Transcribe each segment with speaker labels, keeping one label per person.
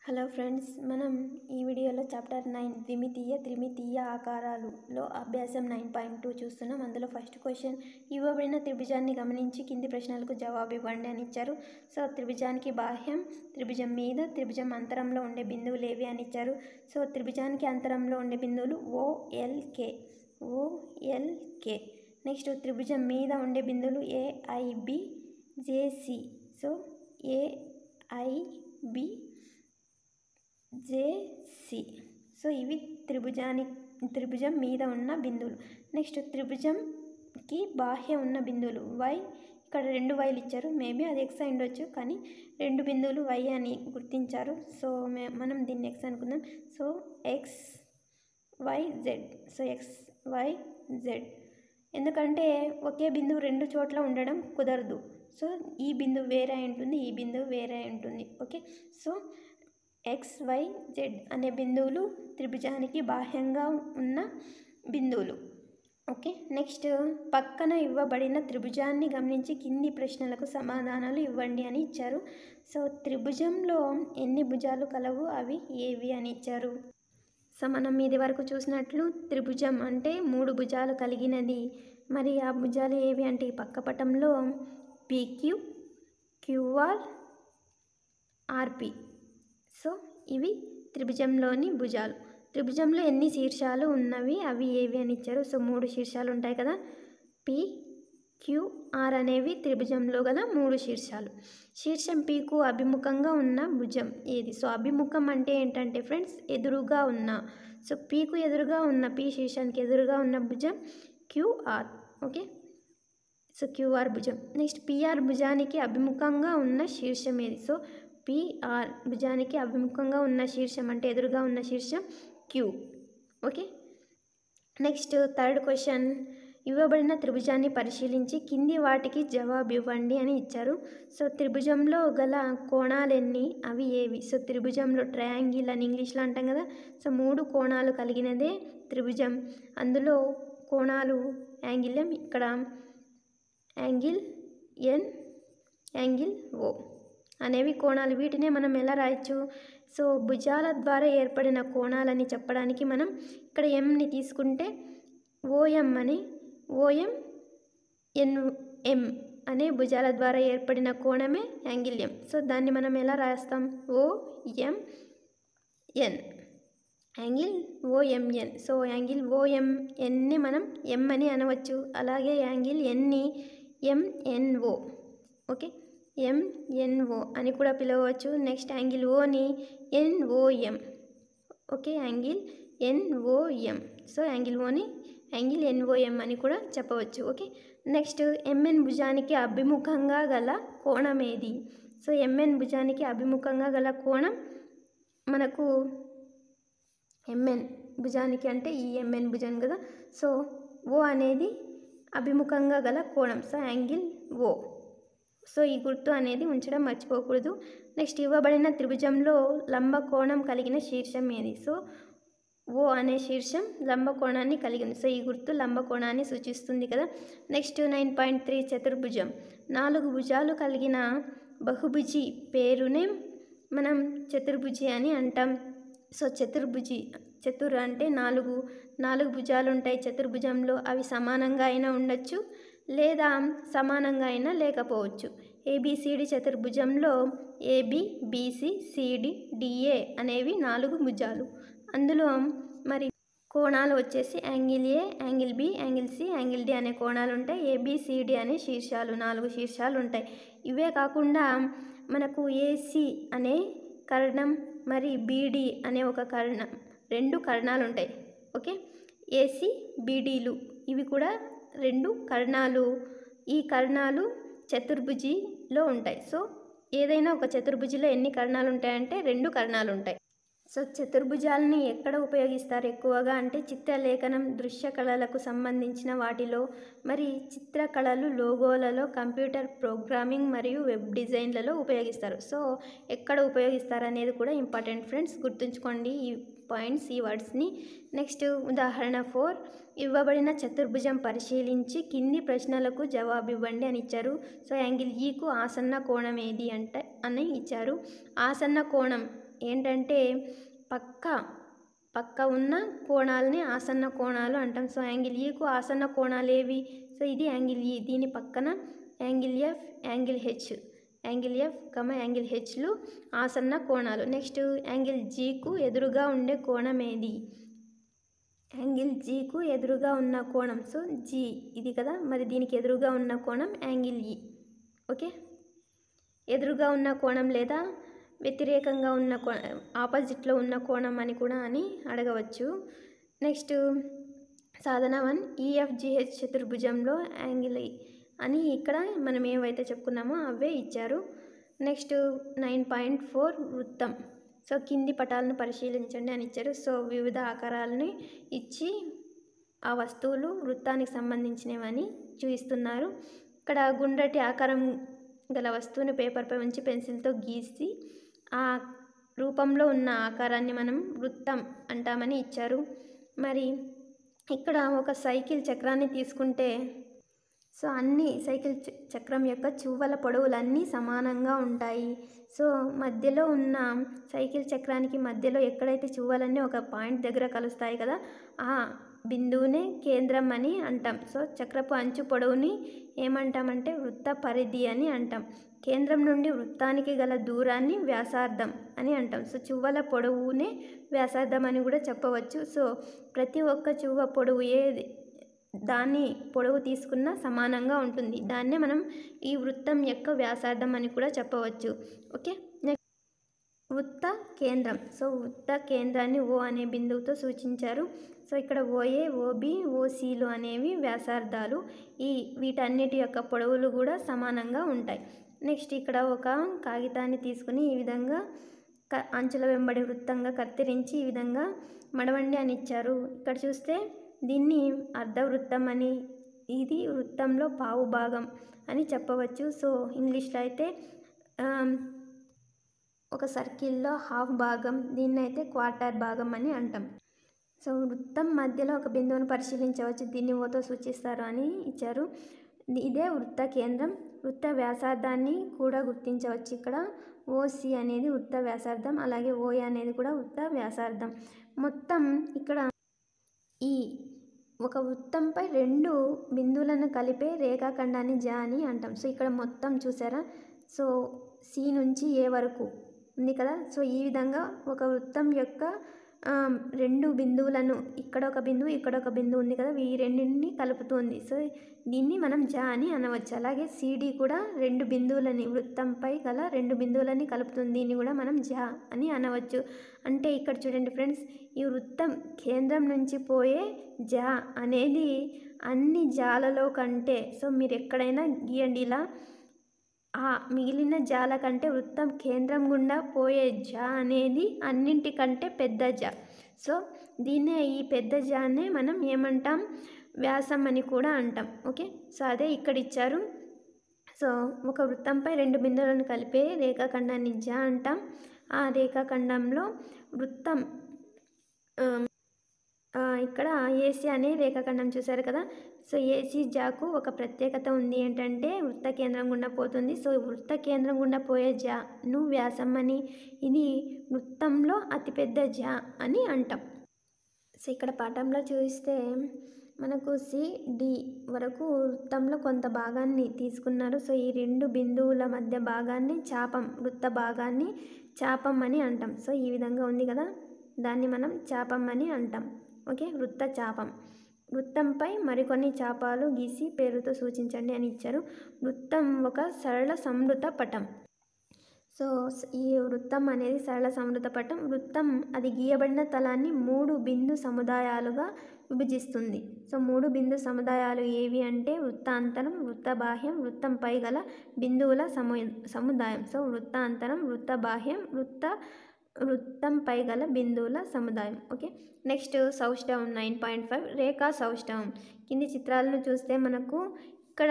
Speaker 1: hello friends మనం ఈ వీడియోలో చాప్టర్ నైన్ ద్విమితీయ త్రిమితీయ ఆకారాలులో అభ్యాసం నైన్ పాయింట్ టూ చూస్తున్నాం అందులో ఫస్ట్ క్వశ్చన్ ఇవ్వబడిన త్రిభుజాన్ని గమనించి కింది ప్రశ్నలకు జవాబు ఇవ్వండి అని ఇచ్చారు సో త్రిభుజానికి బాహ్యం త్రిభుజం మీద త్రిభుజం అంతరంలో ఉండే బిందువులు ఏవి అని ఇచ్చారు సో త్రిభుజానికి అంతరంలో ఉండే బిందువులు ఓఎల్కే ఓఎల్కే నెక్స్ట్ త్రిభుజం మీద ఉండే బిందువులు AIB JC so AIB JC so ఇవి త్రిభుజాని త్రిభుజం మీద ఉన్న బిందువులు నెక్స్ట్ త్రిభుజంకి బాహ్య ఉన్న బిందువులు వై ఇక్కడ రెండు వైలు ఇచ్చారు మేబీ అది ఎక్స్ అయి ఉండొచ్చు కానీ రెండు బిందువులు వై అని గుర్తించారు సో మే మనం దీన్ని ఎక్స్ అనుకుందాం so X Y Z so X Y Z ఎందుకంటే ఒకే బిందువు రెండు చోట్ల ఉండడం కుదరదు సో ఈ బిందువు వేరే అయి ఉంటుంది ఈ బిందువు వేరే అయి ఉంటుంది okay so X Y Z అనే బిందువులు త్రిభుజానికి బాహ్యంగా ఉన్న బిందువులు ఓకే నెక్స్ట్ పక్కన ఇవ్వబడిన త్రిభుజాన్ని గమనించి కింది ప్రశ్నలకు సమాధానాలు ఇవ్వండి అని ఇచ్చారు సో త్రిభుజంలో ఎన్ని భుజాలు కలవు అవి ఏవి అని ఇచ్చారు సో మనం ఇది వరకు చూసినట్లు త్రిభుజం అంటే మూడు భుజాలు కలిగినది మరి ఆ భుజాలు ఏవి అంటే ఈ పక్క పటంలో పీక్యూ క్యూఆర్ ఆర్పి సో ఇవి త్రిభుజంలోని భుజాలు త్రిభుజంలో ఎన్ని శీర్షాలు ఉన్నవి అవి ఏవి అని ఇచ్చారు సో మూడు శీర్షాలు ఉంటాయి కదా పి క్యూఆర్ అనేవి త్రిభుజంలో గల మూడు శీర్షాలు శీర్షం పీకు అభిముఖంగా ఉన్న భుజం ఏది సో అభిముఖం అంటే ఏంటంటే ఫ్రెండ్స్ ఎదురుగా ఉన్న సో పీకు ఎదురుగా ఉన్న పి శీర్షానికి ఎదురుగా ఉన్న భుజం క్యూఆర్ ఓకే సో క్యూఆర్ భుజం నెక్స్ట్ పిఆర్ భుజానికి అభిముఖంగా ఉన్న శీర్షం ఏది సో పిఆర్ భుజానికి అభిముఖంగా ఉన్న శీర్షం అంటే ఎదురుగా ఉన్న శీర్షం Q okay next third question ఇవ్వబడిన త్రిభుజాన్ని పరిశీలించి కింది వాటికి జవాబు ఇవ్వండి అని ఇచ్చారు సో త్రిభుజంలో గల కోణాలు ఎన్ని అవి ఏవి సో త్రిభుజంలో ట్రయాంగిల్ అని ఇంగ్లీష్లో అంటాం కదా సో మూడు కోణాలు కలిగినదే త్రిభుజం అందులో కోణాలు యాంగిల్ ఎం ఇక్కడ యాంగిల్ ఎన్ యాంగిల్ ఓ అనేవి కోణాలు వీటినే మనం ఎలా రాయొచ్చు సో భుజాల ద్వారా ఏర్పడిన కోణాలని చెప్పడానికి మనం ఇక్కడ ఎంని తీసుకుంటే ఓఎం అని ఓఎం ఎన్ ఎం అనే భుజాల ద్వారా ఏర్పడిన కోణమే యాంగిల్ ఎం సో దాన్ని మనం ఎలా రాస్తాం OM N angle OMN so angle ఓఎంఎన్ని మనం ఎం అని అనవచ్చు అలాగే యాంగిల్ ఎన్ని ఎంఎన్ఓ ఓకే ఎంఎన్ఓ అని కూడా పిలవచ్చు నెక్స్ట్ యాంగిల్ ఓని NOM okay angle NOM so angle ఓని యాంగిల్ ఎన్ఓఎం అని కూడా చెప్పవచ్చు ఓకే నెక్స్ట్ ఎంఎన్ భుజానికి అభిముఖంగా గల కోణం ఏది సో ఎంఎన్ భుజానికి అభిముఖంగా గల కోణం మనకు ఎంఎన్ భుజానికి అంటే ఈ ఎంఎన్ భుజం కదా సో ఓ అనేది అభిముఖంగా గల కోణం సో యాంగిల్ ఓ సో ఈ గుర్తు అనేది ఉంచడం మర్చిపోకూడదు నెక్స్ట్ ఇవ్వబడిన త్రిభుజంలో లంబ కోణం కలిగిన శీర్షం ఏది సో ఓ అనే శీర్షం లంబ కోణాన్ని కలిగి ఉంది సో ఈ గుర్తు లంబ కోణాన్ని సూచిస్తుంది కదా నెక్స్ట్ నైన్ పాయింట్ త్రీ చతుర్భుజం నాలుగు భుజాలు కలిగిన బహుభుజి పేరునే మనం చతుర్భుజి అని అంటాం సో చతుర్భుజి చతుర్ అంటే నాలుగు నాలుగు భుజాలు ఉంటాయి చతుర్భుజంలో అవి సమానంగా అయినా ఉండొచ్చు లేదా సమానంగా అయినా లేకపోవచ్చు ఏబిసిడి చతుర్భుజంలో ఏబి బీసీ సిడి డిఏ అనేవి నాలుగు భుజాలు అందులో మరి కోణాలు వచ్చేసి angle A angle B angle C angle D అనే కోణాలు ఉంటాయి ఏబిసిడి అనే శీర్షాలు నాలుగు శీర్షాలు ఉంటాయి ఇవే కాకుండా మనకు ఏసి అనే కర్ణం మరి బీడి అనే ఒక కర్ణం రెండు కర్ణాలు ఉంటాయి ఓకే ఏసి బీడీలు ఇవి కూడా రెండు కర్ణాలు ఈ కర్ణాలు చతుర్భుజిలో ఉంటాయి సో ఏదైనా ఒక చతుర్భుజిలో ఎన్ని కర్ణాలు ఉంటాయంటే రెండు కర్ణాలు ఉంటాయి సో చతుర్భుజాలని ఎక్కడ ఉపయోగిస్తారు ఎక్కువగా అంటే చిత్రలేఖనం దృశ్య కళలకు సంబంధించిన వాటిలో మరి చిత్రకళలు లోగోలలో కంప్యూటర్ ప్రోగ్రామింగ్ మరియు వెబ్ డిజైన్లలో ఉపయోగిస్తారు సో ఎక్కడ ఉపయోగిస్తారు అనేది కూడా ఇంపార్టెంట్ ఫ్రెండ్స్ గుర్తుంచుకోండి ఈ పాయింట్స్ ఈ వర్డ్స్ని నెక్స్ట్ ఉదాహరణ ఫోర్ ఇవ్వబడిన చతుర్భుజం పరిశీలించి కింది ప్రశ్నలకు జవాబు ఇవ్వండి అని ఇచ్చారు సో యాంగిల్ ఈకు ఆసన్న కోణం ఏది అంటే అని ఇచ్చారు ఆసన్న కోణం ఏంటంటే పక్క పక్క ఉన్న కోణాలని ఆసన్న కోణాలు అంటాం సో యాంగిల్ ఈకు ఆసన్న కోణాలు ఏవి సో ఇది యాంగిల్ ఈ దీని పక్కన angle F angle H angle F comma angle హెచ్లు ఆసన్న కోణాలు నెక్స్ట్ యాంగిల్ జీకు ఎదురుగా ఉండే కోణం ఏది యాంగిల్ జీకు ఎదురుగా ఉన్న కోణం సో జీ ఇది కదా మరి దీనికి ఎదురుగా ఉన్న కోణం యాంగిల్ ఈ ఓకే ఎదురుగా ఉన్న కోణం లేదా వ్యతిరేకంగా ఉన్న కో ఆపోజిట్లో ఉన్న కోణం అని కూడా అని అడగవచ్చు నెక్స్ట్ సాధన వన్ ఈఎఫ్జిహెచ్ చతుర్భుజంలో యాంగిల్ అని ఇక్కడ మనం ఏవైతే చెప్పుకున్నామో అవే ఇచ్చారు నెక్స్ట్ నైన్ పాయింట్ ఫోర్ వృత్తం సో కింది పటాలను పరిశీలించండి అని ఇచ్చారు సో వివిధ ఆకారాలని ఇచ్చి ఆ వస్తువులు వృత్తానికి సంబంధించినవని చూపిస్తున్నారు ఇక్కడ గుండ్రటి ఆకారం గల వస్తువుని పేపర్పై ఉంచి పెన్సిల్తో గీసి ఆ రూపంలో ఉన్న ఆకారాన్ని మనం వృత్తం అంటామని ఇచ్చారు మరి ఇక్కడ ఒక సైకిల్ చక్రాన్ని తీసుకుంటే సో అన్ని సైకిల్ చ- చక్రం యొక్క చువ్వల పొడవులన్నీ సమానంగా ఉంటాయి సో మధ్యలో ఉన్న సైకిల్ చక్రానికి మధ్యలో ఎక్కడైతే చువ్వలన్నీ ఒక పాయింట్ దగ్గర కలుస్తాయి కదా ఆ బిందువునే కేంద్రం అని అంటాం సో చక్రపు అంచు పొడవుని ఏమంటామంటే వృత్త పరిధి అని అంటాం కేంద్రం నుండి వృత్తానికి గల దూరాన్ని వ్యాసార్థం అని అంటాం సో చువ్వల పొడవునే వ్యాసార్థం అని కూడా చెప్పవచ్చు సో ప్రతి ఒక్క చువ్వ పొడవు ఏది దాన్ని పొడవు తీసుకున్న సమానంగా ఉంటుంది దాన్నే మనం ఈ వృత్తం యొక్క వ్యాసార్థం అని కూడా చెప్పవచ్చు ఓకే నెక్స్ట్ వృత్త కేంద్రం సో వృత్త కేంద్రాన్ని ఓ అనే బిందువుతో సూచించారు సో ఇక్కడ ఓఏ ఓబి ఓసీలు అనేవి వ్యాసార్థాలు ఈ వీటన్నిటి యొక్క పొడవులు కూడా సమానంగా ఉంటాయి నెక్స్ట్ ఇక్కడ ఒక కాగితాన్ని తీసుకుని ఈ విధంగా క అంచుల వెంబడి వృత్తంగా కత్తిరించి ఈ విధంగా మడవండి అని ఇచ్చారు ఇక్కడ చూస్తే దీన్ని అర్ధవృత్తం అని ఇది వృత్తంలో పావు భాగం అని చెప్పవచ్చు సో ఇంగ్లీష్లో అయితే ఆమ్, ఒక సర్కిల్లో హాఫ్ భాగం దీన్ని అయితే క్వార్టర్ భాగం అని అంటాం సో వృత్తం మధ్యలో ఒక బిందువును పరిశీలించవచ్చు దీన్ని ఓతో సూచిస్తారు అని ఇచ్చారు ఇది- ఇదే వృత్త కేంద్రం వృత్త వ్యాసార్థాన్ని కూడా గుర్తించవచ్చు ఇక్కడ ఓసి అనేది వృత్త వ్యాసార్థం అలాగే ఓఏ అనేది కూడా వృత్త వ్యాసార్థం మొత్తం ఇక్కడ ఈ ఒక వృత్తంపై రెండు బిందువులను కలిపే రేఖాఖండాన్ని జా అని అంటాం సో ఇక్కడ మొత్తం చూసారా సో సి నుంచి ఏ వరకు ఉంది కదా సో ఈ విధంగా ఒక వృత్తం యొక్క ఆ, రెండు బిందువులను ఇక్కడ ఒక బిందువు ఇక్కడ ఒక బిందువు ఉంది కదా ఈ రెండింటిని కలుపుతుంది సో దీన్ని మనం జా అని అనవచ్చు అలాగే సిడి కూడా రెండు బిందువులని వృత్తంపై గల రెండు బిందువులని కలుపుతుంది దీన్ని కూడా మనం జా అని అనవచ్చు అంటే ఇక్కడ చూడండి ఫ్రెండ్స్ ఈ వృత్తం కేంద్రం నుంచి పోయే జా అనేది అన్ని జాలలో కంటే సో మీరు ఎక్కడైనా గీయండి ఇలా ఆ మిగిలిన జాల కంటే వృత్తం కేంద్రం గుండా పోయే జా అనేది అన్నింటికంటే పెద్ద జా సో దీన్నే ఈ పెద్ద జానే మనం ఏమంటాం వ్యాసం అని కూడా అంటాం ఓకే సో అదే ఇక్కడ ఇచ్చారు సో ఒక వృత్తంపై రెండు బిందువులను కలిపే రేఖాఖండాన్ని జా అంటాం ఆ రేఖాఖండంలో వృత్తం ఆ, ఆ, ఇక్కడ ఏసీ అనే రేఖాఖండం చూశారు కదా సో ఏసీ జాకు ఒక ప్రత్యేకత ఉంది ఏంటంటే వృత్త కేంద్రం గుండా పోతుంది సో వృత్త కేంద్రం గుండా పోయే జాను వ్యాసం అని ఇది వృత్తంలో అతిపెద్ద జా అని అంటాం సో ఇక్కడ పాఠంలో చూస్తే మనకు సి డి వరకు వృత్తంలో కొంత భాగాన్ని తీసుకున్నారు సో ఈ రెండు బిందువుల మధ్య భాగాన్ని చాపం వృత్త భాగాన్ని చాపం అని అంటాం సో ఈ విధంగా ఉంది కదా దాన్ని మనం చాపం అని అంటాం ఓకే వృత్త చాపం వృత్తంపై మరికొన్ని చాపాలు గీసి పేరుతో సూచించండి అని ఇచ్చారు వృత్తం ఒక సరళ సంవృత పటం సో స- ఈ వృత్తం అనేది సరళ సంవృత పటం వృత్తం అది గీయబడిన తలాన్ని మూడు బిందు సముదాయాలుగా విభజిస్తుంది సో మూడు బిందు సముదాయాలు ఏవి అంటే వృత్తాంతరం వృత్త బాహ్యం వృత్తంపై గల బిందువుల సము సముదాయం సో వృత్తాంతరం వృత్త బాహ్యం వృత్త వృత్తంపై గల బిందువుల సముదాయం ఓకే నెక్స్ట్ సౌష్టవం నైన్ పాయింట్ ఫైవ్ రేఖా సౌష్టవం కింది చిత్రాలను చూస్తే మనకు ఇక్కడ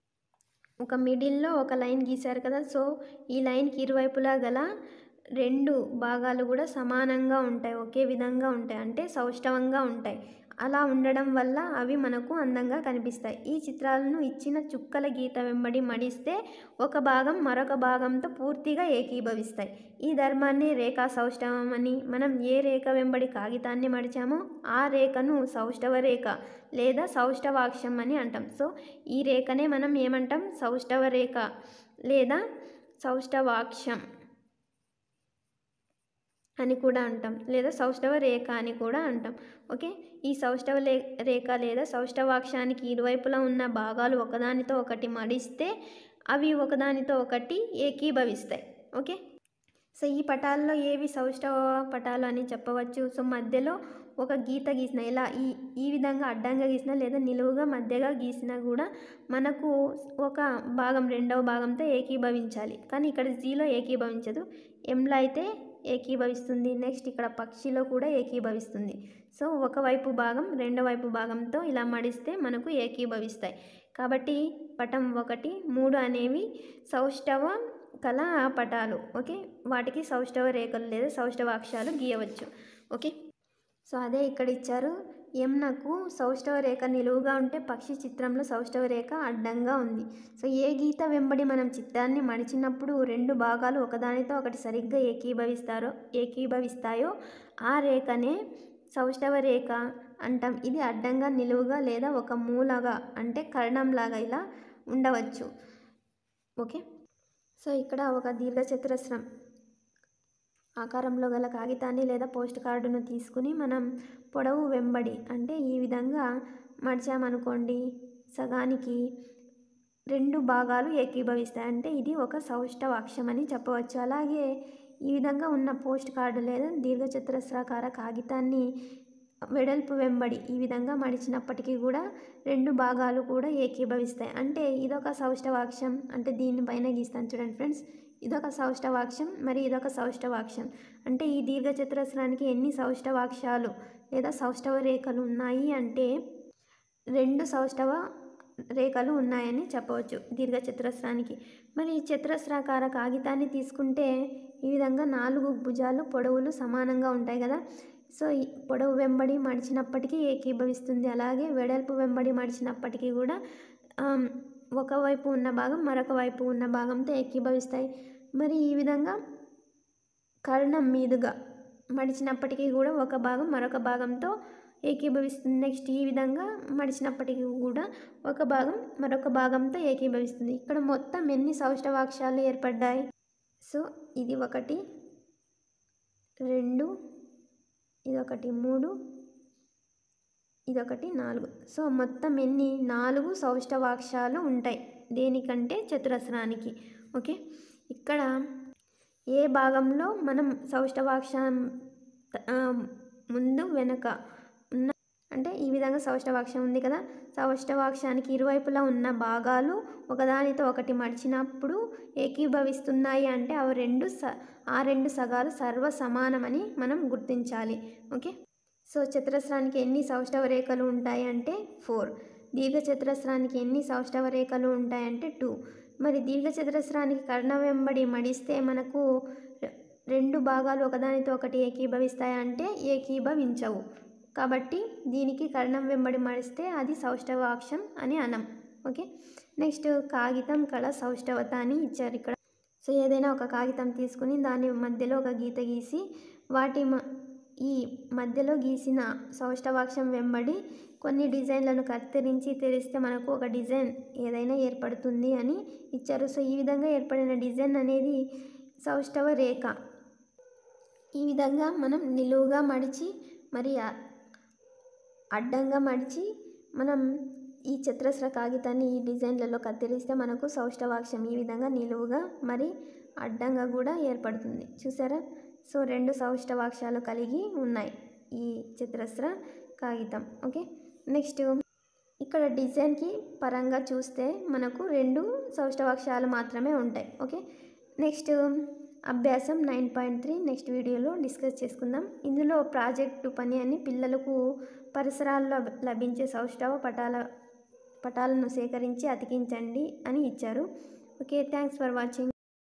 Speaker 1: ఒక మిడిల్లో ఒక లైన్ గీశారు కదా సో ఈ లైన్కి ఇరువైపులా గల రెండు భాగాలు కూడా సమానంగా ఉంటాయి ఒకే విధంగా ఉంటాయి అంటే సౌష్ఠవంగా ఉంటాయి అలా ఉండడం వల్ల అవి మనకు అందంగా కనిపిస్తాయి ఈ చిత్రాలను ఇచ్చిన చుక్కల గీత వెంబడి మడిస్తే ఒక భాగం మరొక భాగంతో పూర్తిగా ఏకీభవిస్తాయి ఈ ధర్మాన్ని రేఖా సౌష్ఠవం అని మనం ఏ రేఖ వెంబడి కాగితాన్ని మడిచామో ఆ రేఖను సౌష్ఠవ రేఖ లేదా సౌష్ఠవాక్షం అని అంటాం సో ఈ రేఖనే మనం ఏమంటాం సౌష్ఠవ రేఖ లేదా సౌష్ఠవాక్షం అని కూడా అంటాం లేదా సౌష్ఠవ రేఖ అని కూడా అంటాం ఓకే ఈ సౌష్ఠవ లే రేఖ లేదా సౌష్ఠవాక్షానికి ఇరువైపులా ఉన్న భాగాలు ఒకదానితో ఒకటి మడిస్తే అవి ఒకదానితో ఒకటి ఏకీభవిస్తాయి ఓకే సో ఈ పటాల్లో ఏవి సౌష్ఠవ పటాలు అని చెప్పవచ్చు సో మధ్యలో ఒక గీత గీసిన ఇలా ఈ ఈ విధంగా అడ్డంగా గీసిన లేదా నిలువుగా మధ్యగా గీసినా కూడా మనకు ఒక భాగం రెండవ భాగంతో ఏకీభవించాలి కానీ ఇక్కడ జీలో ఏకీభవించదు ఎంలో అయితే ఏకీభవిస్తుంది నెక్స్ట్ ఇక్కడ పక్షిలో కూడా ఏకీభవిస్తుంది సో ఒకవైపు భాగం రెండో వైపు భాగంతో ఇలా మడిస్తే మనకు ఏకీభవిస్తాయి కాబట్టి పటం ఒకటి మూడు అనేవి సౌష్ఠవ కళ పటాలు ఓకే వాటికి సౌష్ఠవ రేఖలు లేదా సౌష్ఠవ అక్షరాలు గీయవచ్చు ఓకే సో అదే ఇక్కడ ఇచ్చారు ఎం నాకు సౌష్ఠవ రేఖ నిలువుగా ఉంటే పక్షి చిత్రంలో సౌష్ఠవ రేఖ అడ్డంగా ఉంది సో ఏ గీత వెంబడి మనం చిత్రాన్ని మడిచినప్పుడు రెండు భాగాలు ఒకదానితో ఒకటి సరిగ్గా ఏకీభవిస్తారో ఏకీభవిస్తాయో ఆ రేఖనే సౌష్ఠవ రేఖ అంటాం ఇది అడ్డంగా నిలువుగా లేదా ఒక మూలగా అంటే కర్ణంలాగా ఇలా ఉండవచ్చు ఓకే సో ఇక్కడ ఒక దీర్ఘచతురస్రం ఆకారంలో గల కాగితాన్ని లేదా పోస్ట్ కార్డును తీసుకుని మనం పొడవు వెంబడి అంటే ఈ విధంగా మడిచామనుకోండి సగానికి రెండు భాగాలు ఏకీభవిస్తాయి అంటే ఇది ఒక సౌష్ఠవాక్షం అని చెప్పవచ్చు అలాగే ఈ విధంగా ఉన్న పోస్ట్ కార్డు లేదా దీర్ఘచతురస్రాకార కాగితాన్ని వెడల్పు వెంబడి ఈ విధంగా మడిచినప్పటికీ కూడా రెండు భాగాలు కూడా ఏకీభవిస్తాయి అంటే ఇదొక సౌష్ఠవాక్షం అంటే దీనిపైన గీస్తాను చూడండి ఫ్రెండ్స్ ఇదొక సౌష్ఠవాక్షం మరి ఇదొక సౌష్ఠవాక్షం అంటే ఈ దీర్ఘచతురస్రానికి ఎన్ని సౌష్ఠవాక్షాలు లేదా సౌష్ఠవ రేఖలు ఉన్నాయి అంటే రెండు సౌష్ఠవ రేఖలు ఉన్నాయని చెప్పవచ్చు దీర్ఘచతురస్రానికి మరి ఈ చతురస్రాకార కాగితాన్ని తీసుకుంటే ఈ విధంగా నాలుగు భుజాలు పొడవులు సమానంగా ఉంటాయి కదా సో ఈ పొడవు వెంబడి మడిచినప్పటికీ ఏకీభవిస్తుంది అలాగే వెడల్పు వెంబడి మడిచినప్పటికీ కూడా ఆమ్, ఒకవైపు ఉన్న భాగం మరొక వైపు ఉన్న భాగంతో ఏకీభవిస్తాయి మరి ఈ విధంగా కర్ణం మీదుగా మడిచినప్పటికీ కూడా ఒక భాగం మరొక భాగంతో ఏకీభవిస్తుంది నెక్స్ట్ ఈ విధంగా మడిచినప్పటికీ కూడా ఒక భాగం మరొక భాగంతో ఏకీభవిస్తుంది ఇక్కడ మొత్తం ఎన్ని సౌష్ఠవాక్షాలు ఏర్పడ్డాయి సో ఇది ఒకటి రెండు ఇదొకటి మూడు ఇదొకటి నాలుగు సో మొత్తం ఎన్ని నాలుగు సౌష్ఠవాక్షాలు ఉంటాయి దేనికంటే చతురస్రానికి ఓకే ఇక్కడ ఏ భాగంలో మనం సౌష్ఠవాక్షం ఆ, ముందు వెనక ఉన్న అంటే ఈ విధంగా సౌష్ఠవాక్షం ఉంది కదా సౌష్ఠవాక్షానికి ఇరువైపులా ఉన్న భాగాలు ఒకదానితో ఒకటి మడిచినప్పుడు ఏకీభవిస్తున్నాయి అంటే అవి రెండు స ఆ రెండు సగాలు సర్వ సమానమని మనం గుర్తించాలి ఓకే సో చతురస్రానికి ఎన్ని సౌష్ఠవ రేఖలు ఉంటాయి అంటే ఫోర్ దీర్ఘ చతురస్రానికి ఎన్ని సౌష్ఠవ రేఖలు ఉంటాయంటే టూ మరి దీర్ఘ చతురస్రానికి కర్ణ వెంబడి మడిస్తే మనకు రె- రెండు భాగాలు ఒకదానితో ఒకటి ఏకీభవిస్తాయి అంటే ఏకీభవించవు కాబట్టి దీనికి కర్ణం వెంబడి మడిస్తే అది సౌష్ఠవాక్షం అని అనం ఓకే నెక్స్ట్ కాగితం కళ సౌష్ఠవత అని ఇచ్చారు ఇక్కడ సో ఏదైనా ఒక కాగితం తీసుకుని దాని మధ్యలో ఒక గీత గీసి వాటి మ- ఈ మధ్యలో గీసిన సౌష్ఠవాక్షం వెంబడి కొన్ని డిజైన్లను కత్తిరించి తెరిస్తే మనకు ఒక డిజైన్ ఏదైనా ఏర్పడుతుంది అని ఇచ్చారు సో ఈ విధంగా ఏర్పడిన డిజైన్ అనేది సౌష్ఠవ రేఖ ఈ విధంగా మనం నిలువుగా మడిచి మరి అ- అడ్డంగా మడిచి మనం ఈ చతురస్ర కాగితాన్ని ఈ డిజైన్లలో కత్తిరిస్తే మనకు సౌష్ఠవాక్షం ఈ విధంగా నిలువుగా మరి అడ్డంగా కూడా ఏర్పడుతుంది చూసారా సో రెండు సౌష్ఠవాక్షాలు కలిగి ఉన్నాయి ఈ చతురస్ర కాగితం ఓకే నెక్స్ట్ ఇక్కడ డిజైన్కి పరంగా చూస్తే మనకు రెండు సౌష్ఠవాక్షాలు మాత్రమే ఉంటాయి ఓకే నెక్స్ట్ అభ్యాసం నైన్ పాయింట్ త్రీ నెక్స్ట్ వీడియోలో డిస్కస్ చేసుకుందాం ఇందులో ప్రాజెక్టు పని అని పిల్లలకు పరిసరాల్లో లభించే సౌష్ఠవ పటాల పటాలను సేకరించి అతికించండి అని ఇచ్చారు ఓకే థ్యాంక్స్ ఫర్ వాచింగ్